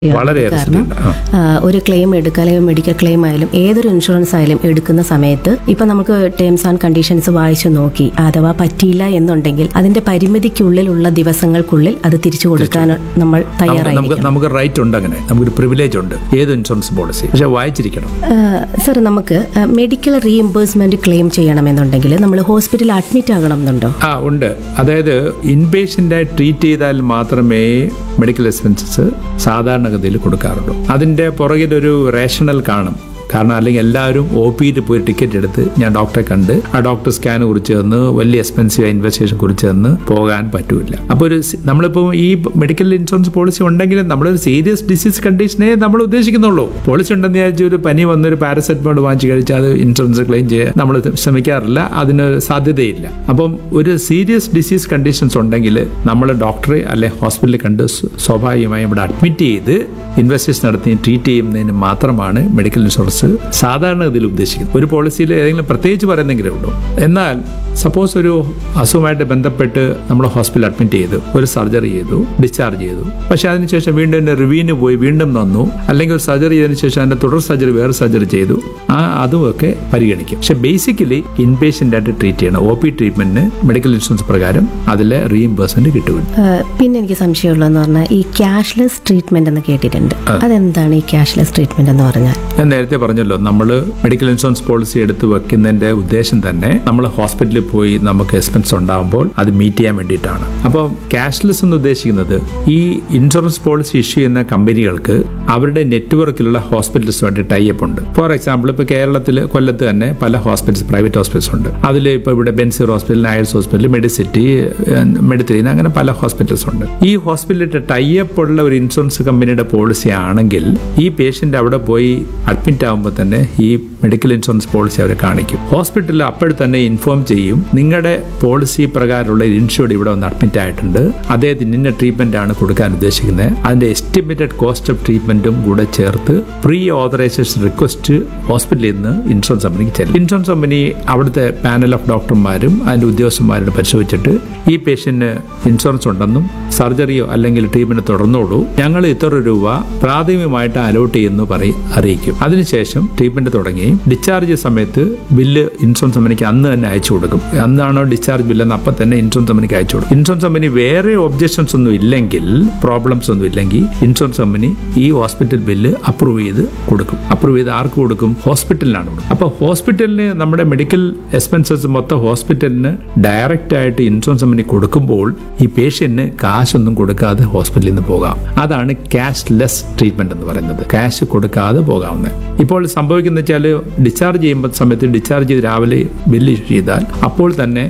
വളരെയേറെ കാരണം ശ്രദ്ധിക്കണം. ആ. ആ, ഒരു ക്ലെയിം എടുക്കുക അല്ലെങ്കിൽ മെഡിക്കൽ ക്ലെയിം ആയാലും ഏതൊരു ഇൻഷുറൻസ് ആയാലും എടുക്കുന്ന സമയത്ത് ഇപ്പൊ നമുക്ക് ടേംസ് ആൻഡ് കണ്ടീഷൻസ് വായിച്ചു നോക്കി അഥവാ പറ്റിയില്ല എന്നുണ്ടെങ്കിൽ അതിന്റെ പരിമിതിക്കുള്ളിലുള്ള ദിവസങ്ങൾക്കുള്ളിൽ അത് തിരിച്ചു കൊടുക്കാൻ നമ്മൾ നമുക്ക് നമുക്ക് തയ്യാറായിരിക്കണം നമുക്ക് റൈറ്റ് ഉണ്ട് അങ്ങനെ നമുക്കൊരു പ്രിവിലേജ് ഉണ്ട് ഏത് ഇൻഷുറൻസ് പോളിസി പക്ഷെ വായിച്ചിരിക്കണം സർ നമുക്ക് മെഡിക്കൽ റീഇംബേഴ്സ്മെന്റ് ക്ലെയിം ചെയ്യണമെന്നുണ്ടെങ്കിൽ നമ്മൾ ഹോസ്പിറ്റലിൽ അഡ്മിറ്റ് ആകണം എന്നുണ്ടോ ആ ഉണ്ട് അതായത് ഇൻപേഷ്യൻ്റായി ട്രീറ്റ് ചെയ്താൽ മാത്രമേ മെഡിക്കൽ എക്സ്പെൻസസ് സാധാരണഗതിയിൽ കൊടുക്കാറുള്ളൂ അതിൻ്റെ പുറകിലൊരു റേഷണൽ കാണും കാരണം അല്ലെങ്കിൽ എല്ലാവരും ഒ പിയിൽ പോയി ടിക്കറ്റ് എടുത്ത് ഞാൻ ഡോക്ടറെ കണ്ട് ആ ഡോക്ടർ സ്കാൻ കുറിച്ച് തന്ന് വലിയ എക്സ്പെൻസീവ് ഇൻവെസ്റ്റിഗേഷൻ കുറിച്ച് തന്ന് പോകാൻ പറ്റൂല അപ്പോൾ ഒരു സി- നമ്മളിപ്പോൾ ഈ മെഡിക്കൽ ഇൻഷുറൻസ് പോളിസി ഉണ്ടെങ്കിലും നമ്മളൊരു സീരിയസ് ഡിസീസ് കണ്ടീഷനെ നമ്മൾ ഉദ്ദേശിക്കുന്നുള്ളൂ പോളിസി ഉണ്ടെന്ന് വിചാരിച്ച് ഒരു പനി വന്നൊരു പാരസെറ്റമോൾ വാങ്ങിച്ചു കഴിച്ചാൽ അത് ഇൻഷുറൻസ് ക്ലെയിം ചെയ്യാൻ നമ്മൾ ശ്രമിക്കാറില്ല അതിന് സാധ്യതയില്ല അപ്പം ഒരു സീരിയസ് ഡിസീസ് കണ്ടീഷൻസ് ഉണ്ടെങ്കിൽ നമ്മൾ ഡോക്ടറെ അല്ലെ ഹോസ്പിറ്റലിൽ കണ്ട് സ്വ- സ്വാഭാവികമായും ഇവിടെ അഡ്മിറ്റ് ചെയ്ത് ഇൻവെസ്റ്റിഗേഷൻ നടത്തി ട്രീറ്റ് ചെയ്യുന്നതിന് മാത്രമാണ് മെഡിക്കൽ ഇൻഷുറൻസ് സാധാരണഗതിയിൽ ഉദ്ദേശിക്കുന്നത് ഒരു പോളിസിയിൽ ഏതെങ്കിലും പ്രത്യേകിച്ച് പറയുന്നെങ്കിലേ ഉള്ളൂ എന്നാൽ സപ്പോസ് ഒരു അസുഖമായിട്ട് ബന്ധപ്പെട്ട് നമ്മൾ ഹോസ്പിറ്റലിൽ അഡ്മിറ്റ് ചെയ്തു ഒരു സർജറി ചെയ്തു ഡിസ്ചാർജ് ചെയ്തു പക്ഷെ അതിനുശേഷം വീണ്ടും എൻ്റെ റിവ്യൂവിന് പോയി വീണ്ടും വന്നു അല്ലെങ്കിൽ ഒരു സർജറി ചെയ്തതിനു ശേഷം അതിന്റെ തുടർ സർജറി വേറെ സർജറി ചെയ്തു ആ അതുമൊക്കെ പരിഗണിക്കും പക്ഷെ ബേസിക്കലി ഇൻപേഷ്യൻ്റ് ആയിട്ട് ട്രീറ്റ് ചെയ്യണം ഒ പി ട്രീറ്റ്മെന്റിന് മെഡിക്കൽ ഇൻഷുറൻസ് പ്രകാരം അതിലെ റീഇംബേഴ്സ്മെന്റ് കിട്ടും ആ, പിന്നെ എനിക്ക് സംശയമുള്ളതെന്ന് പറഞ്ഞാൽ ഈ ക്യാഷ്ലെസ് ട്രീറ്റ്മെന്റ് എന്ന് കേട്ടിട്ടുണ്ട് അതെന്താണ് ഈ ക്യാഷ്ലെസ് ട്രീറ്റ്മെന്റ് എന്ന് പറഞ്ഞാൽ ഞാൻ നേരത്തെ പറഞ്ഞല്ലോ നമ്മൾ മെഡിക്കൽ ഇൻഷുറൻസ് പോളിസി എടുത്ത് വെക്കുന്നതിന്റെ ഉദ്ദേശം തന്നെ നമ്മൾ ഹോസ്പിറ്റലിൽ പോയി നമുക്ക് എക്സ്പെൻസ് ഉണ്ടാകുമ്പോൾ അത് മീറ്റ് ചെയ്യാൻ വേണ്ടിയിട്ടാണ് അപ്പോൾ ക്യാഷ്ലെസ് എന്ന് ഉദ്ദേശിക്കുന്നത് ഈ ഇൻഷുറൻസ് പോളിസി ഇഷ്യൂ ചെയ്യുന്ന കമ്പനികൾക്ക് അവരുടെ നെറ്റ്വർക്കിലുള്ള ഹോസ്പിറ്റൽസുമായിട്ട് ടൈപ്പ് ഉണ്ട് ഫോർ എക്സാമ്പിൾ ഇപ്പോൾ കേരളത്തിൽ കൊല്ലത്ത് തന്നെ പല ഹോസ്പിറ്റൽസ് പ്രൈവറ്റ് ഹോസ്പിറ്റൽസ് ഉണ്ട് അതിൽ ഇപ്പോൾ ഇവിടെ ബെൻസിർ ഹോസ്പിറ്റൽ നയൽസ് ഹോസ്പിറ്റൽ മെഡിസിറ്റി മെഡിത്തീൻ അങ്ങനെ പല ഹോസ്പിറ്റൽസ് ഉണ്ട് ഈ ഹോസ്പിറ്റലിന്റെ ടൈപ്പ് ഉള്ള ഒരു ഇൻഷുറൻസ് കമ്പനിയുടെ പോളിസി ആണെങ്കിൽ ഈ പേഷ്യന്റ് അവിടെ പോയി അഡ്മിറ്റ് ആകുമ്പോൾ തന്നെ ഈ മെഡിക്കൽ ഇൻഷുറൻസ് പോളിസി അവരെ കാണിക്കും ഹോസ്പിറ്റലിൽ അപ്പോൾ തന്നെ ഇൻഫോം ചെയ്യും നിങ്ങളുടെ പോളിസി പ്രകാരമുള്ള ഇൻഷുർഡ് ഇവിടെ വന്ന് അഡ്മിറ്റ് ആയിട്ടുണ്ട് അദ്ദേഹത്തിന് ഇന്ന ട്രീറ്റ്മെന്റ് ആണ് കൊടുക്കാൻ ഉദ്ദേശിക്കുന്നത് അതിന്റെ എസ്റ്റിമേറ്റഡ് കോസ്റ്റ് ഓഫ് ട്രീറ്റ്മെന്റും കൂടെ ചേർത്ത് പ്രീ ഓതറൈസേഷൻ റിക്വസ്റ്റ് ഹോസ്പിറ്റലിൽ നിന്ന് ഇൻഷുറൻസ് കമ്പനിക്ക് ചെല്ലും ഇൻഷുറൻസ് കമ്പനി അവിടുത്തെ പാനൽ ഓഫ് ഡോക്ടർമാരും അതിന്റെ ഉദ്യോഗസ്ഥന്മാരും പരിശോധിച്ചിട്ട് ഈ പേഷ്യന്റിന് ഇൻഷുറൻസ് ഉണ്ടെന്നും സർജറിയോ അല്ലെങ്കിൽ ട്രീറ്റ്മെന്റ് തുടർന്നോളൂ ഞങ്ങൾ ഇത്ര രൂപ പ്രാഥമികമായിട്ട് അലോട്ട് ചെയ്യുന്നു പറയും അറിയിക്കും അതിനുശേഷം ട്രീറ്റ്മെന്റ് തുടങ്ങുകയും ഡിസ്ചാർജ് സമയത്ത് ബില്ല് ഇൻഷുറൻസ് കമ്പനിക്ക് അന്ന് തന്നെ അയച്ചു കൊടുക്കും അന്നാണോ ഡിസ്ചാർജ് ബില്ല് എന്ന് അപ്പം തന്നെ ഇൻഷുറൻസ് കമ്പനിക്ക് അയച്ചു കൊടുക്കും ഇൻഷുറൻസ് കമ്പനി വേറെ ഒബ്ജക്ഷൻസ് ഒന്നും ഇല്ലെങ്കിൽ പ്രോബ്ലംസ് ഒന്നും ഇല്ലെങ്കിൽ ഇൻഷുറൻസ് കമ്പനി ഈ ഹോസ്പിറ്റൽ ബില്ല് അപ്രൂവ് ചെയ്ത് കൊടുക്കും അപ്രൂവ് ചെയ്ത് ആർക്ക് കൊടുക്കും ഹോസ്പിറ്റലിനാണ് കൊടുക്കും അപ്പോൾ ഹോസ്പിറ്റലിന് നമ്മുടെ മെഡിക്കൽ എക്സ്പെൻസസ് മൊത്തം ഹോസ്പിറ്റലിന് ഡയറക്റ്റ് ആയിട്ട് ഇൻഷുറൻസ് കമ്പനി കൊടുക്കുമ്പോൾ ഈ പേഷ്യന്റിന് കാശൊന്നും കൊടുക്കാതെ ഹോസ്പിറ്റലിൽ നിന്ന് പോകാം അതാണ് ക്യാഷ് ലെസ് ട്രീറ്റ്മെന്റ് എന്ന് പറയുന്നത് ക്യാഷ് കൊടുക്കാതെ പോകാവുന്നത് ഇപ്പോൾ സംഭവിക്കുന്ന വെച്ചാൽ ഡിസ്ചാർജ് ചെയ്യുമ്പോൾ സമയത്ത് ഡിസ്ചാർജ് ചെയ്ത് രാവിലെ ബില്ല് ഇഷ്യൂ ചെയ്താൽ അപ്പോൾ തന്നെ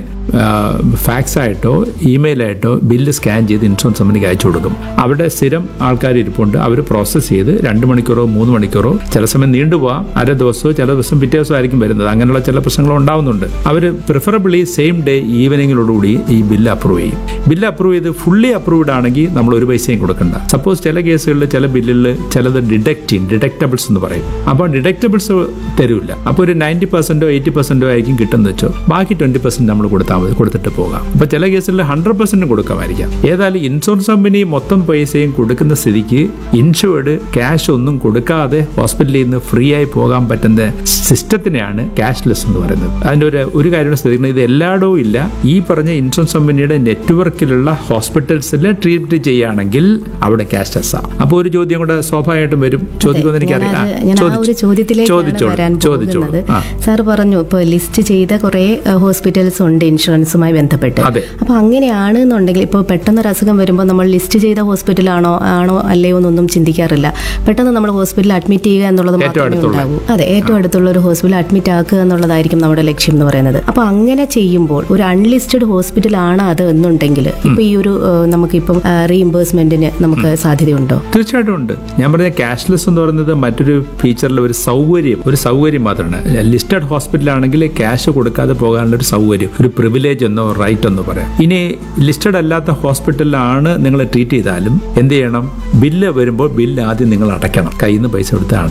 ഫാക്സ് ആയിട്ടോ ഇമെയിലായിട്ടോ ബില്ല് സ്കാൻ ചെയ്ത് ഇൻഷുറൻസ് കമ്പനിക്ക് അയച്ചു കൊടുക്കും അവിടെ സ്ഥിരം ആൾക്കാർ ഇരിപ്പുണ്ട് അവർ പ്രോസസ്സ് ചെയ്ത് രണ്ട് മണിക്കൂറോ മൂന്ന് മണിക്കൂറോ ചില സമയം നീണ്ടുപോകാം അര ദിവസമോ ചില ദിവസം പിറ്റേ ദിവസം ആയിരിക്കും വരുന്നത് അങ്ങനെയുള്ള ചില പ്രശ്നങ്ങൾ ഉണ്ടാവുന്നുണ്ട് അവർ പ്രിഫറബിളി സെയിം ഡേ ഈവനിങ്ങിലോടുകൂടി ഈ ബില്ല് അപ്രൂവ് ചെയ്യും ബില്ല് അപ്രൂവ് ചെയ്ത് ഫുള്ളി അപ്രൂവ്ഡ് ആണെങ്കിൽ നമ്മൾ ഒരു പൈസയും കൊടുക്കണ്ട സപ്പോസ് ചില കേസുകളിൽ ചില ബില്ലിൽ ചിലത് ഡിഡക്റ്റ് ചെയ്യും ഡിഡക്റ്റബിൾസ് എന്ന് പറയും അപ്പോൾ ഡിഡക്റ്റബിൾസ് തരൂല അപ്പോൾ ഒരു നയൻറ്റി പെർസെന്റോ എയ്റ്റി പെർസെന്റോ ആയിരിക്കും കിട്ടുന്നത് വെച്ചോ ബാക്കി ട്വന്റി പെർസെന്റ് നമ്മൾ കൊടുത്താൽ മതി കൊടുത്തിട്ട് പോകാം അപ്പോൾ ചില കേസുകളിൽ ഹൺഡ്രഡ് പെർസെന്റ് കൊടുക്കാമായിരിക്കാം ഏതായാലും ഇൻഷുറൻസ് കമ്പനി മൊത്തം പൈസയും കൊടുക്കുന്ന സ്ഥിതിക്ക് ഇൻഷുർഡ് ക്യാഷ് ഒന്നും കൊടുക്കാതെ ഹോസ്പിറ്റലിൽ നിന്ന് ഫ്രീ ആയി പോകാൻ പറ്റുന്ന സിസ്റ്റത്തിനെയാണ് ക്യാഷ്ലെസ് എന്ന് പറയുന്നത് അതിന്റെ ഒരു ഒരു കാര്യം ശ്രദ്ധിക്കുന്നത് ഇത് എല്ലായിടവും ഇല്ല ഈ പറഞ്ഞ ഇൻഷുറൻസ് കമ്പനിയുടെ നെറ്റ്വർക്കിലുള്ള ഹോസ്പിറ്റൽസിൽ ട്രീറ്റ് ചെയ്യുകയാണെങ്കിൽ അവിടെ ക്യാഷ്ലെസ് ആണ് അപ്പോൾ ഒരു ചോദ്യം കൂടെ സ്വാഭാവികമായിട്ടും വരും ചോദിക്കുമെന്ന് എനിക്കറിയാം ആ, ഞാൻ ആ ഒരു ചോദിച്ചു. ചോദ്യത്തിലേക്കാണ് ചോദിച്ചോളൂ വരാൻ ചോദിച്ചോളൂ പോകുന്നത് ആ സാർ പറഞ്ഞു ഇപ്പോൾ ലിസ്റ്റ് ചെയ്ത കുറെ ഹോസ്പിറ്റൽസ് ഉണ്ട് ഇൻഷുറൻസുമായി ബന്ധപ്പെട്ട് അതെ. അപ്പൊ അങ്ങനെയാണ് എന്നുണ്ടെങ്കിൽ ഇപ്പോൾ പെട്ടെന്ന് ഒരു അസുഖം വരുമ്പോൾ നമ്മൾ ലിസ്റ്റ് ചെയ്ത ഹോസ്പിറ്റലാണോ ആണോ അല്ലയോ എന്നൊന്നും ചിന്തിക്കാറില്ല പെട്ടെന്ന് നമ്മൾ ഹോസ്പിറ്റലിൽ അഡ്മിറ്റ് ചെയ്യുക എന്നുള്ളത് ഏറ്റവും മാത്രമേ അടുത്തുള്ള. ഉണ്ടാകൂ അതെ ഏറ്റവും അടുത്തുള്ള ഒരു ഹോസ്പിറ്റലിൽ അഡ്മിറ്റ് ആക്കുക എന്നുള്ളതായിരിക്കും നമ്മുടെ ലക്ഷ്യം എന്ന് പറയുന്നത് അപ്പൊ അങ്ങനെ ചെയ്യുമ്പോൾ ഒരു അൺലിസ്റ്റഡ് ഹോസ്പിറ്റൽ ആണ് അത് എന്നുണ്ടെങ്കിൽ ഇപ്പൊ ഈ ഒരു ഏഹ്, നമുക്കിപ്പം റീഇംബേഴ്സ്മെന്റിന് നമുക്ക് സാധ്യതയുണ്ടോ തീർച്ചയായിട്ടും ഉണ്ട് ഞാൻ പറഞ്ഞ ക്യാഷ്ലെസ് എന്ന് പറയുന്നത് മറ്റൊരു ഫീച്ചറിൽ ഒരു സൗകര്യം ഒരു സൗകര്യം മാത്രമാണ് ലിസ്റ്റഡ് ഹോസ്പിറ്റൽ ആണെങ്കിൽ ക്യാഷ് കൊടുക്കാതെ പോകാനുള്ള ഒരു സൗകര്യം ഒരു പ്രിവിലേജ് എന്നോ റൈറ്റ് എന്നോ പറയാം ഇനി ലിസ്റ്റഡ് അല്ലാത്ത ഹോസ്പിറ്റലിലാണ് നിങ്ങൾ ട്രീറ്റ് ചെയ്താലും എന്ത് ചെയ്യണം ബില്ല് വരുമ്പോൾ ബില്ല് ആദ്യം നിങ്ങൾ അടയ്ക്കണം കയ്യിൽ നിന്ന് പൈസ കൊടുത്ത് അടയ്ക്കണം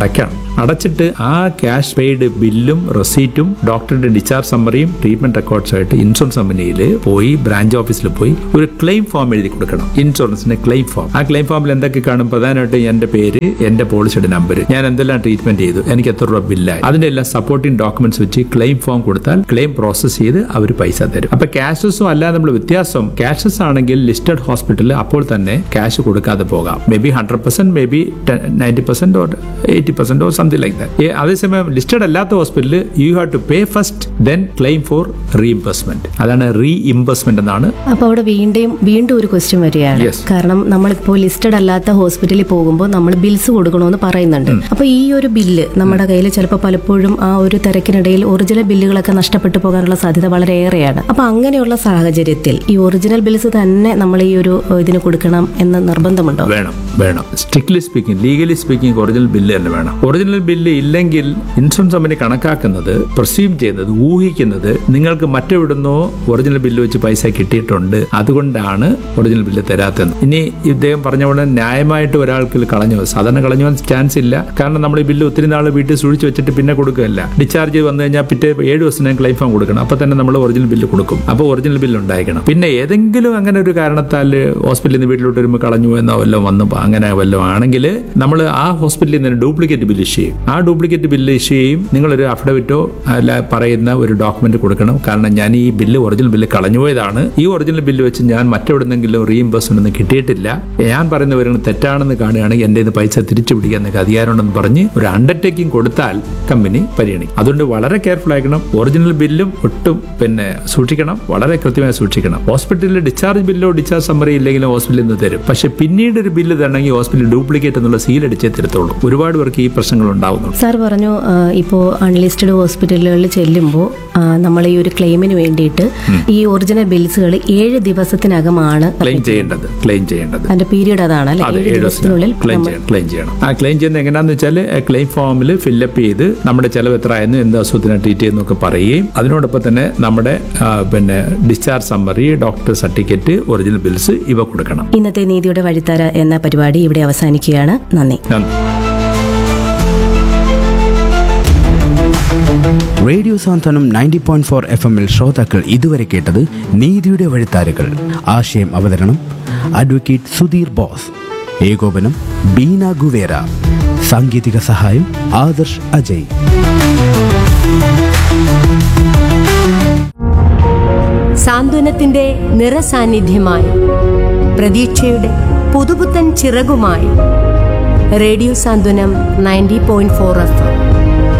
അടച്ചിട്ട് ആ ക്യാഷ് പെയ്ഡ് ബില്ലും റെസീറ്റും ഡോക്ടറുടെ ഡിസ്ചാർജ് സമ്മറിയും ട്രീറ്റ്മെന്റ് റെക്കോർഡ്സ് ആയിട്ട് ഇൻഷുറൻസ് കമ്പനിയിൽ പോയി ബ്രാഞ്ച് ഓഫീസിൽ പോയി ഒരു ക്ലെയിം ഫോം എഴുതി കൊടുക്കണം ഇൻഷുറൻസിന്റെ ക്ലെയിം ഫോം ആ ക്ലെയിം ഫോമിൽ എന്തൊക്കെ കാണും പ്രധാനമായിട്ട് എന്റെ പേര് എന്റെ പോളിസിയുടെ നമ്പർ ഞാൻ എന്തെല്ലാം ട്രീറ്റ്മെന്റ് ചെയ്തു എനിക്ക് എത്ര രൂപ ബില്ലായി അതിന്റെ എല്ലാം സപ്പോർട്ടിംഗ് ഡോക്യുമെന്റ്സ് വെച്ച് ക്ലെയിം ഫോം കൊടുത്താൽ ക്ലെയിം പ്രോസസ് ചെയ്ത് അവർ പൈസ തരും അപ്പൊ ക്യാഷസും അല്ലാതെ നമ്മൾ വ്യത്യാസം ക്യാഷസ് ആണെങ്കിൽ ലിസ്റ്റഡ് ഹോസ്പിറ്റലിൽ അപ്പോൾ തന്നെ ക്യാഷ് കൊടുക്കാതെ പോകാം maybe hundred percent maybe ninety percent or eighty percent or something like that അതേസമയം ലിസ്റ്റഡ് അല്ലാത്ത ഹോസ്പിറ്റലിൽ you have to pay first then claim for reimbursement അതാണ് റീഇംബേഴ്സ്മെന്റ് എന്നാണ് അപ്പൊ അവിടെ വീണ്ടും വീണ്ടും ഒരു ക്വസ്റ്റ്യൻ വരികയാണ് Yes. കാരണം നമ്മളിപ്പോ ലിസ്റ്റഡ് അല്ലാത്ത ഹോസ്പിറ്റലിൽ പോകുമ്പോൾ നമ്മൾ ബിൽസ് കൊടുക്കണമെന്ന് പറയുന്നുണ്ട് അപ്പൊ ഈ ഒരു ബില്ല് നമ്മുടെ കയ്യിൽ ചിലപ്പോൾ പലപ്പോഴും ആ ഒരു തിരക്കിനിടയിൽ ഒറിജിനൽ ബില്ലുകളൊക്കെ നഷ്ടപ്പെട്ടു പോകാനുള്ള സാധ്യത വളരെ ഏറെയാണ് അപ്പൊ അങ്ങനെയുള്ള സാഹചര്യത്തിൽ ഈ ഒറിജിനൽ ബിൽസ് തന്നെ നമ്മൾ ഈ ഒരു ഇതിന് കൊടുക്കണം എന്ന് നിർബന്ധമുണ്ടോ വേണം വേണം strictly speaking legally speaking original bill തന്നെ വേണം ഒറിജിനൽ ബില്ല് ഇല്ലെങ്കിൽ ഇൻഷുറൻസ് കമ്പനി കണക്കാക്കുന്നത് പ്രൊസീവ് ചെയ്യുന്നത് ഊഹിക്കുന്നത് നിങ്ങൾക്ക് മറ്റെവിടുന്നോ ഒറിജിനൽ ബില്ല് വെച്ച് പൈസ കിട്ടിയിട്ടുണ്ട് അതുകൊണ്ടാണ് ഒറിജിനൽ ബില്ല് തരാത്തത് ഇനി ഇദ്ദേഹം പറഞ്ഞ പോലെ ന്യായമായിട്ട് ഒരാൾക്ക് ഇത് കളഞ്ഞു പോകും. സാധാരണ കളഞ്ഞു പോകാൻ ചാൻസ് ഇല്ല കാരണം നമ്മൾ ഈ ബില്ല് ഒത്തിരി നാൾ വീട്ടിൽ സൂക്ഷിച്ച് വെച്ചിട്ട് പിന്നെ കൊടുക്കുകയല്ല ഡിസ്ചാർജ് വന്നു കഴിഞ്ഞാൽ പിറ്റേ ഏഴ് ദിവസം ക്ലെയിം ഫോം കൊടുക്കണം അപ്പൊ തന്നെ നമ്മൾ ഒറിജിനൽ ബില്ല് കൊടുക്കും അപ്പോൾ ഒറിജിനൽ ബില്ല് ഉണ്ടായിരിക്കണം പിന്നെ ഏതെങ്കിലും അങ്ങനെ ഒരു കാരണത്താൽ ഹോസ്പിറ്റലിൽ നിന്ന് വീട്ടിലോട്ട് വരുമ്പോൾ കളഞ്ഞു എന്നോ വല്ലതും വന്നു അങ്ങനെ വല്ലതും ആണെങ്കിൽ നമ്മൾ ആ ഹോസ്പിറ്റലിൽ നിന്ന് ഡ്യൂപ്ലിക്കേറ്റ് ബില്ല് ഇഷ്യൂ ചെയ്യും ആ ഡ്യൂപ്ലിക്കേറ്റ് ബില്ല് ഇഷ്യൂ ചെയ്യും നിങ്ങളൊരു അഫിഡവിറ്റോ അല്ല പറയുന്ന ഒരു ഡോക്യുമെന്റ് കൊടുക്കണം കാരണം ഞാൻ ഈ ബില്ല് ഒറിജിനൽ ബില്ല് കളഞ്ഞുപോയതാണ് ഈ ഒറിജിനൽ ബില്ല് വെച്ച് ഞാൻ മറ്റെവിടെന്നെങ്കിലും റീഇംബേഴ്സ്മെന്റ് ഒന്നും കിട്ടിയിട്ടില്ല ഞാൻ പറയുന്ന വിവരങ്ങൾ തെറ്റാണെന്ന് കാണുകയാണെങ്കിൽ എൻ്റെ ഇത് പൈസ തിരിച്ചു പിടിക്കാൻ നിങ്ങൾക്ക് അധികാരമുണ്ടെന്ന് പറഞ്ഞ് ഒരു അണ്ടർടേക്കിംഗ് കൊടുത്താൽ കമ്പനി പരിഗണിക്കും അതുകൊണ്ട് വളരെ കെയർഫുൾ ആയിരിക്കണം ഒറിജിനൽ ബില്ലും ഒട്ടും പിന്നെ സൂക്ഷിക്കണം വളരെ കൃത്യമായി സൂക്ഷിക്കണം ഹോസ്പിറ്റലിൽ ഡിസ്ചാർജ് ബില്ലോ ഡിസ്ചാർജ് സമ്മറി ഇല്ലെങ്കിലും ഹോസ്പിറ്റലിൽ നിന്ന് തരും പക്ഷെ പിന്നീട് ഒരു ബില്ല് തരണമെങ്കിൽ ഹോസ്പിറ്റലിൽ ഡ്യൂപ്ലിക്കേറ്റ് എന്നുള്ള സീൽ അടിച്ചേ തരത്തുള്ളൂ ഒരുപാട് പേർക്ക് ഈ പ്രശ്നങ്ങൾ ഉണ്ടാവുന്നുണ്ട് സാർ പറഞ്ഞു ഇപ്പോൾ അൺലിസ്റ്റഡ് ഹോസ്പിറ്റലുകളിൽ ചെല്ലുമ്പോൾ നമ്മൾ ഈ ഒരു ക്ലെയിമിന് വേണ്ടിയിട്ട് ഈ ഒറിജിനൽ ബിൽസുകൾ ഏഴ് ദിവസത്തിനകമാണ് ക്ലെയിം ചെയ്യേണ്ടത് ക്ലെയിം ചെയ്യേണ്ടത് അതിന്റെ പീരീഡ് അതാണ് അല്ലെ അതെ ഏഴ് ഏഴ് ദിവസത്തിനുള്ളിൽ ദിവസത്തിനുള്ളിൽ ക്ലെയിം ചെയ്യണം ക്ലെയിം ചെയ്യണം ആ ക്ലെയിം ചെയ്യുന്നത് എങ്ങനെയാന്ന് വെച്ചാൽ ക്ലെയിം ഫോമിൽ ഫില്ലപ്പ് ചെയ്ത് നമ്മുടെ ചെലവ് എത്ര ആയിരുന്നു എന്ത് അസുഖത്തിനെ ട്രീറ്റ് ചെയ്യുന്നൊക്കെ പറയുകയും അതിനോടൊപ്പം തന്നെ നമ്മുടെ ആ, പിന്നെ discharge summary doctor certificate original bills ഇവ കൊടുക്കണം ഇന്നത്തെ നീതിയുടെ വഴിത്തര എന്ന പരിപാടി ഇവിടെ അവസാനിക്കുകയാണ് നന്ദി നന്ദി radio Santhwanam ninety point four F എമ്മിൽ ശ്രോതാക്കൾ ഇതുവരെ കേട്ടത് നീതിയുടെ വഴിത്താരുകൾ ആശയം അവതരണം അഡ്വക്കേറ്റ് സുധീർ ബോസ് ഏകോപനം ബീന ഗുവേര സാങ്കേതിക സഹായം ആദർശ് അജയ് സാന്ത്വനത്തിന്റെ നിറസാന്നിധ്യമായി പ്രതീക്ഷയുടെ പുതുപുത്തൻ ചിറകുമായി radio Santhwanam ninety point four F